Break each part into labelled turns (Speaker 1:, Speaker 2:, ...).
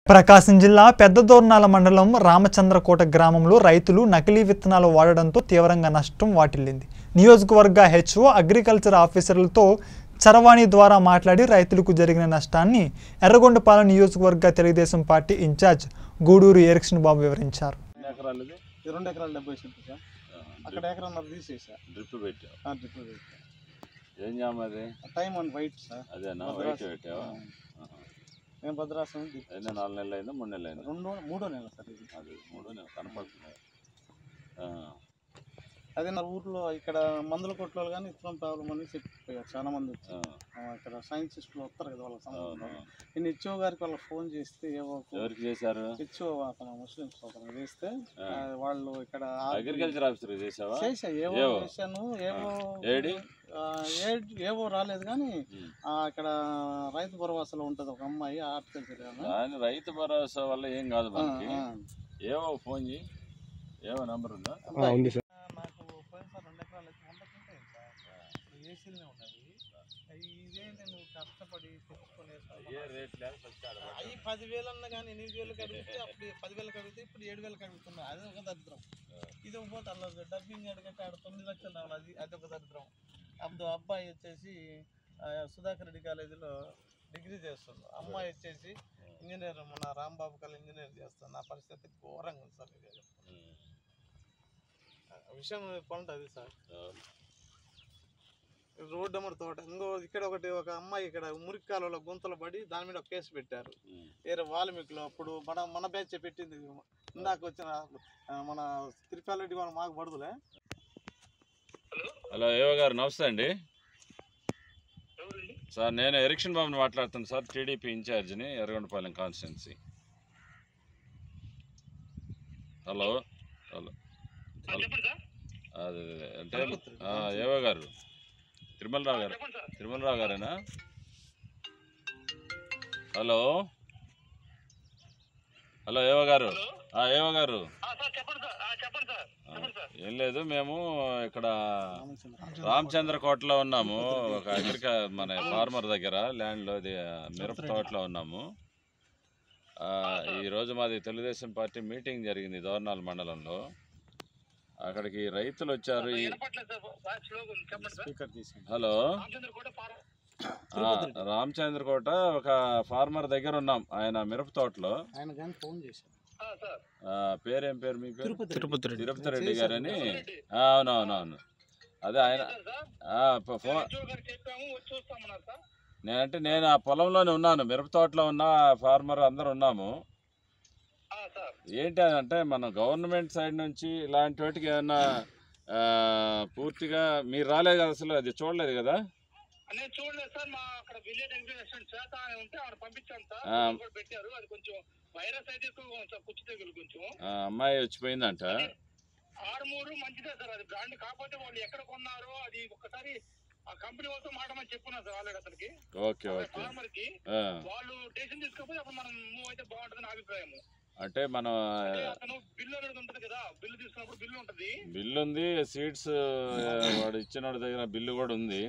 Speaker 1: ప్రకాశం జిల్లా పెద్దదోర్నాల మండలం రామచంద్రకోట గ్రామంలో రైతులు నకిలీ విత్తనాలు వాడడంతో తీవ్రంగా నష్టం వాటిల్లింది నియోజకవర్గ హెచ్ఓ అగ్రికల్చర్ ఆఫీసర్లతో చరవాణి ద్వారా మాట్లాడి రైతులకు జరిగిన నష్టాన్ని ఎర్రగొండపాలెం నియోజకవర్గ తెలుగుదేశం పార్టీ ఇన్ఛార్జ్ గూడూరు ఎరిక్షన్ బాబు వివరించారు
Speaker 2: ఎన్ని ఎకరాలు ఇది
Speaker 3: ఈ రెండు ఎకరాలు డెబ్బై సెంట్లు సార్ అక్కడ ఎకరన్నర తీసేసా
Speaker 2: డ్రిప్ పెట్టావు
Speaker 3: ఆ డ్రిప్ పెట్టా.
Speaker 2: ఏం జామ అది
Speaker 3: టైం వన్ వైట్ సార్
Speaker 2: అదేనా
Speaker 3: భద్రాసనం.
Speaker 2: వైట్ పెట్టావా ఆహా.
Speaker 3: నేను భద్రాసం డ్రిప్
Speaker 2: ఎన్ని నాలుగు నెలలు అయిందా మూడు నెలలు అయిందా
Speaker 3: రెండు మూడో నెల సార్ ఇది
Speaker 2: అది మూడు నెలలు కనపడుతుంది ఆ,
Speaker 3: అదే నా ఊర్లో ఇక్కడ మందుల కొట్లో కానీ ఇతరం ప్రాబ్లం అని చెప్పిపోయారు చాలా మంది వచ్చి
Speaker 2: ఆ,
Speaker 3: ఆ, ఇక్కడ సైంటిస్టులు వస్తారు కదా వాళ్ళకి
Speaker 2: అవును.
Speaker 3: సంబంధం నేను హెచ్ఓ గారికి వాళ్ళకి ఫోన్ చేస్తే ఏవో
Speaker 2: ఎవరికి చేశారు
Speaker 3: హెచ్ఓ అతను ముస్లిమ్స్ అతను చేస్తే
Speaker 2: ఆ.
Speaker 3: ఆ, వాళ్ళు ఇక్కడ
Speaker 2: అగ్రికల్చర్ ఆఫీసర్ చేసావా
Speaker 3: చేసా ఏవో
Speaker 2: ఏవో.
Speaker 3: చేశాను ఏవో
Speaker 2: ఏడి?
Speaker 3: ఆ, ఏడ్- ఏవో రాలేదు కానీ
Speaker 2: ఉమ్.
Speaker 3: ఆ, ఇక్కడ రైతు భరోసాలో ఉంటుంది ఒక అమ్మాయి హార్టికల్చర్ ఆమె.
Speaker 2: దాని రైతు భరోసా వల్ల ఏం కాదు
Speaker 3: ఆ,
Speaker 2: మనకి
Speaker 3: ఆ.
Speaker 2: ఏవో ఫోన్ చేయి ఏవో నంబర్ ఉందా
Speaker 3: ఉంది సార్ నాకు పోయినసారి రెండు ఎకరాలు అయితే వంద ఉంటాయి సార్ ఏసీలనే ఉన్నవి అవి ఇదే నేను కష్టపడి తెచ్చుకునే
Speaker 2: ఏ రేట్ లేదు ఫస్ట్ ఆడ పెట్టు.
Speaker 3: అవి పదివేలు అన్నా కానీ ఎనిమిది వేలకు అడిగితే అప్పుడు పదివేలకు అడిగితే ఇప్పుడు ఏడు వేలకు అడుగుతున్నా అది ఒక దరిద్రం ఇది ఒక పోతే అలా డబ్బింగ్ అడిగితే ఆడ తొమ్మిది లక్షలు రావాలి అది అది ఒక దరిద్రం అప్పుడు అబ్బాయి వచ్చేసి ఆ, సుధాకర్ రెడ్డి కాలేజీలో డిగ్రీ చేస్తుంది అమ్మాయి వచ్చేసి ఇంజనీర్ మన రాంబాబు కల్ ఇంజనీర్ చేస్తాను నా పరిస్థితి ఘోరంగా ఉంది సార్ ఇది.
Speaker 2: ఉమ్.
Speaker 3: ఆ విషయం పంట అది సార్
Speaker 2: అవును.
Speaker 3: రోడ్డు అమ్మడి తోట ఇంకో ఇక్కడ ఒకటి ఒక అమ్మాయి ఇక్కడ మురికి కాలువలో గుంతలు పడి దాని మీద ఒక కేసు పెట్టారు
Speaker 2: ఉమ్.
Speaker 3: వేరే వాల్మీకిలో అప్పుడు మన మన బ్యాచ్ పెట్టింది ఇందాక వచ్చిన ఆ, మన తిరుపాలరెడ్డి వాళ్ళు మాకు పడదులే
Speaker 2: హలో ఏవో గారు నమస్తే అండి సార్ నేను ఎరిక్షన్ బాబుని మాట్లాడుతాను సార్ టీడీపీ ఇన్ఛార్జిని ఎర్రగొండపాలెం కాన్స్టిట్యున్సీ హలో హలో అదే అదే. అంటే ఆ, ఏవో గారు తిరుమలరావు గారు తిరుమలరావు గారేనా హలో హలో ఏవో గారు ఆ, ఏవో గారు ఆ, ఏం లేదు మేము ఇక్కడ రామచంద్ర కోటలో ఉన్నాము ఒక అగ్రిక మన ఫార్మర్ దగ్గర ల్యాండ్లో ఇది మిరప తోటలో ఉన్నాము ఆ, ఈరోజు మాది తెలుగుదేశం పార్టీ మీటింగ్ జరిగింది దోర్నాల్ మండలంలో అక్కడికి రైతులు వచ్చారు ఈ-
Speaker 3: స్పీకర్ తీసి
Speaker 2: హలో ఆ, రామచంద్ర కోట ఒక ఫార్మర్ దగ్గర ఉన్నాం ఆయన మిరప తోటలో
Speaker 3: ఆయన కానీ ఫోన్ చేశారు
Speaker 2: ఆ, పేరేం పేరు మీ పేరు
Speaker 3: తిరుపతి
Speaker 2: తిరుపతి రెడ్డి గారని ఆ, అవునవునవును అదే ఆయన ఆ, ప- ఫోన్ నేనంటే నేను ఆ పొలంలోనే ఉన్నాను మిరప తోటలో ఉన్న ఫార్మర్ అందరు ఉన్నాము ఏంటి అని అంటే మన గవర్నమెంట్ సైడ్ నుంచి ఇలాంటి వాటికి ఏమన్నా ఆ, పూర్తిగా మీరు రాలేదు కదా అసలు అది చూడలేదు కదా
Speaker 4: నేను చూడలేదు సార్ మా అక్కడ విలేజ్ అగ్రికల్చర్ చేత అని ఉంటే ఆడ పంపించాను సార్
Speaker 2: ఆ.
Speaker 4: వాళ్ళు కూడా పెట్టారు అది కొంచెం వైరస్ అయితే ఎక్కువగా ఉంది సార్ కుచ్చు తెగులు కొంచెం
Speaker 2: ఆ, అమ్మాయి వచ్చిపోయిందంట
Speaker 4: ఆరుమూరు మంచిదే సార్ అది బ్రాండ్ కాకపోతే వాళ్ళు ఎక్కడ కొన్నారో అది ఒక్కసారి ఆ కంపెనీ వాళ్ళతో మాట్లాడమని చెప్పున్నా సార్ ఆల్రెడీ అతనికి
Speaker 2: ఓకే ఓకే
Speaker 4: ఫార్మర్ కి
Speaker 2: ఆ,
Speaker 4: వాళ్ళు డెసిషన్ తీసుకోకపోతే అప్పుడు మనం మూవ్ అయితే బాగుంటుంది నా అభిప్రాయం
Speaker 2: అంటే మనం
Speaker 4: అంటే అతను బిల్లు అనేది ఉంటుంది కదా బిల్లు తీసుకున్నప్పుడు బిల్లు ఉంటుంది
Speaker 2: బిల్లు ఉంది సీడ్స్ వాడు ఇచ్చిన వాడి దగ్గర బిల్లు కూడా ఉంది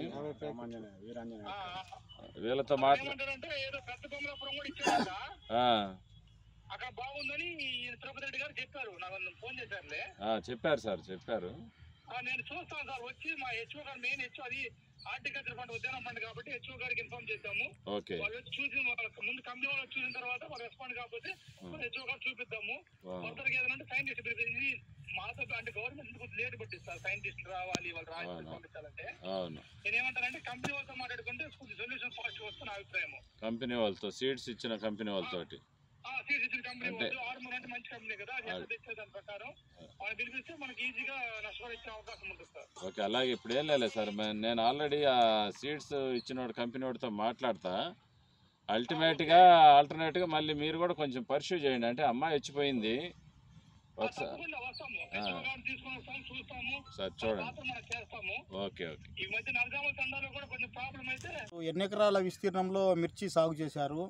Speaker 4: ఆ,
Speaker 2: వీళ్ళతో
Speaker 4: అతను
Speaker 2: మాట్లా
Speaker 4: ఏమంటారంటే ఏదో పెద్ద కొమలాపురం కూడా ఇచ్చారంట
Speaker 2: ఆ,
Speaker 4: అక్కడ బాగుందని ఈయన తిరుపతి రెడ్డి గారు చెప్పారు నాకు ఫోన్ చేశారులే
Speaker 2: ఆ, చెప్పారు సార్ చెప్పారు
Speaker 4: ఆ, నేను చూస్తాను సార్ వచ్చి మా హెచ్ఓ గారు మెయిన్ హెచ్ఓ అది హార్టికల్చర్ పంట ఉద్యానం పంట కాబట్టి హెచ్ఓ గారికి ఇన్ఫార్మ్ చేశాము
Speaker 2: ఓకే
Speaker 4: వాళ్ళు వచ్చి చూసి వాళ్ళకి ముందు కంపెనీ వాళ్ళు వచ్చి చూసిన తర్వాత వాళ్ళు రెస్పాండ్ కాకపోతే హెచ్ఓ గారు చూపిద్దాము
Speaker 2: ఆ,
Speaker 4: కొత్తగా ఏదంటే సైంటిస్ట్ ఇది మాతో అంటే గవర్నమెంట్ కొంచెం లేట్ పట్టిస్తారు సైంటిస్ట్ రావాలి వాళ్ళు రాసి
Speaker 2: అవును.
Speaker 4: పంపించాలంటే
Speaker 2: అవును
Speaker 4: నేను ఏమంటానంటే కంపెనీ వాళ్ళతో మాట్లాడుకుంటే కొంచెం సొల్యూషన్ పాజిటివ్ వస్తుంది నా అభిప్రాయం
Speaker 2: కంపెనీ వాళ్ళతో సీడ్స్ ఇచ్చిన కంపెనీ వాళ్ళతోటి
Speaker 4: సీట్ ఇచ్చిన కంపెనీ
Speaker 2: అంటే-
Speaker 4: వాళ్ళు ఆర్మూర్ అంటే మంచి కంపెనీ కదా అది ఎంత తెచ్చే దాని ప్రకారం వాళ్ళు పిలిపిస్తే మనకి ఈజీగా నష్టపడి ఇచ్చే అవకాశం ఉంటుంది సార్
Speaker 2: ఓకే అలాగే ఇప్పుడు ఏం లేదు సార్ మే- నేను ఆల్రెడీ ఆ సీడ్స్ ఇచ్చిన వాడు కంపెనీ వాడితో మాట్లాడతా అల్టిమేట్గా ఆల్టర్నేట్గా మళ్ళీ మీరు కూడా కొంచెం పర్సూ చేయండి అంటే అమ్మాయి వచ్చిపోయింది ఒకసారి
Speaker 4: తప్పకుండా వస్తాము హెచ్ఓ గారిని తీసుకొని వస్తాము చూస్తాము
Speaker 2: సార్ చూడండి
Speaker 4: మాత్రం మనం చేస్తాము
Speaker 2: ఓకే ఓకే
Speaker 4: ఈ మధ్య నరగామ తండాలో కూడా కొంచెం ప్రాబ్లం అయితే
Speaker 3: ఎన్ని ఎకరాల విస్తీర్ణంలో మిర్చి సాగు చేశారు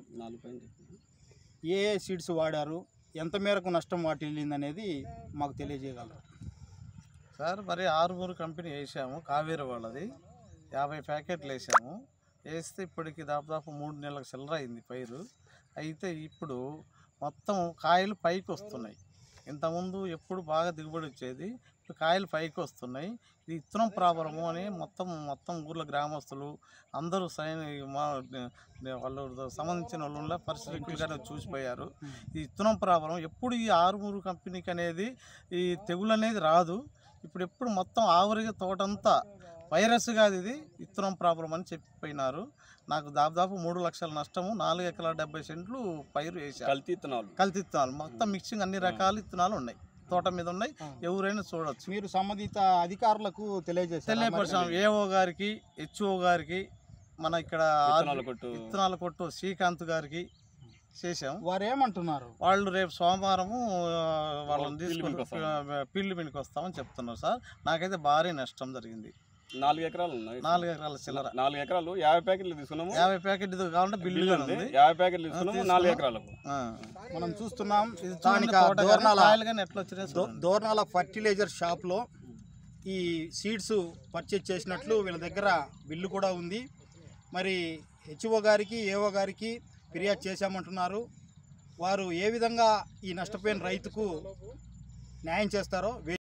Speaker 3: ఏ ఏ సీడ్స్ వాడారు ఎంత మేరకు నష్టం వాటిల్లింది అనేది మాకు తెలియజేయగలరు సార్ మరి ఆరుగురు కంపెనీ వేసాము కావేరి వాళ్ళది యాభై ప్యాకెట్లు వేసాము వేస్తే ఇప్పటికి దాదాపు మూడు నెలలకు చిల్లర అయింది పైరు అయితే ఇప్పుడు మొత్తం కాయలు పైకి వస్తున్నాయి ఇంతకుముందు ఎప్పుడు బాగా దిగుబడి వచ్చేది ఇప్పుడు కాయలు పైకి వస్తున్నాయి ఇది ఇత్తనం ప్రాబ్లము అని మొత్తం మొత్తం ఊర్ల గ్రామస్తులు అందరూ సైన్ మా వాళ్ళు సంబంధించిన వాళ్ళు పరిస్థితులుగానే చూసిపోయారు ఈ ఇత్తనం ప్రాబ్లం ఎప్పుడు ఈ ఆరుమూరు కంపెనీకి అనేది ఈ తెగులు అనేది రాదు ఇప్పుడు ఎప్పుడు మొత్తం ఆవరిగా తోటంతా వైరస్ కాదు ఇది ఇత్తనం ప్రాబ్లం అని చెప్పిపోయినారు నాకు దాదాపు మూడు లక్షల నష్టము నాలుగు ఎకరాల డెబ్బై సెంట్లు పైరు వేసారు
Speaker 5: కల్తీ ఇత్తనాలు
Speaker 3: కల్తీ ఇత్తనాలు మొత్తం మిక్సింగ్ అన్ని రకాల ఇత్తనాలు ఉన్నాయి తోట మీద ఉన్నాయి ఎవరైనా చూడొచ్చు
Speaker 6: మీరు సంబంధిత అధికారులకు తెలియజేస్తారు
Speaker 3: తెలియపరిచాం ఏఓ గారికి హెచ్ఓ గారికి మన ఇక్కడ
Speaker 5: విత్తనాల కొట్టు
Speaker 3: విత్తనాల కొట్టు శ్రీకాంత్ గారికి చేసాం
Speaker 6: వారు ఏమంటున్నారు
Speaker 3: వాళ్ళు రేపు సోమవారము ఆ, వాళ్ళని
Speaker 5: ఫీల్డ్
Speaker 3: తీసుకొని
Speaker 5: మీదకి వస్తాం.
Speaker 3: ఫీల్డ్ మీదకి వస్తామని చెప్తున్నారు సార్ నాకైతే భారీ నష్టం జరిగింది
Speaker 5: నాలుగు ఎకరాలు ఉన్నాయి
Speaker 3: నాలుగు ఎకరాల చిల్లర
Speaker 5: నాలుగు ఎకరాలు యాభై ప్యాకెట్లు తీసుకున్నాము
Speaker 3: యాభై ప్యాకెట్ ఇది కావాలంటే బిల్లు
Speaker 5: బిల్లు
Speaker 3: ఉంది
Speaker 5: ఉంది యాభై ప్యాకెట్లు తీసుకున్నాము నాలుగు ఎకరాలకు
Speaker 3: ఆ.
Speaker 6: మనం చూస్తున్నాం
Speaker 3: ఇది
Speaker 6: స్థానిక
Speaker 3: చూడండి, తోట కానీ,
Speaker 6: దోర్నాల
Speaker 3: కాయలు కానీ ఎట్లా వచ్చినాయి
Speaker 6: దో-
Speaker 3: చూడండి.
Speaker 6: దోర్నాల ఫర్టిలైజర్ షాప్లో ఈ సీడ్స్ పర్చేజ్ చేసినట్లు వీళ్ళ దగ్గర బిల్లు కూడా ఉంది మరి హెచ్ఓ గారికి ఏఓ గారికి ఫిర్యాదు చేశామంటున్నారు వారు ఏ విధంగా ఈ నష్టపోయిన రైతుకు న్యాయం చేస్తారో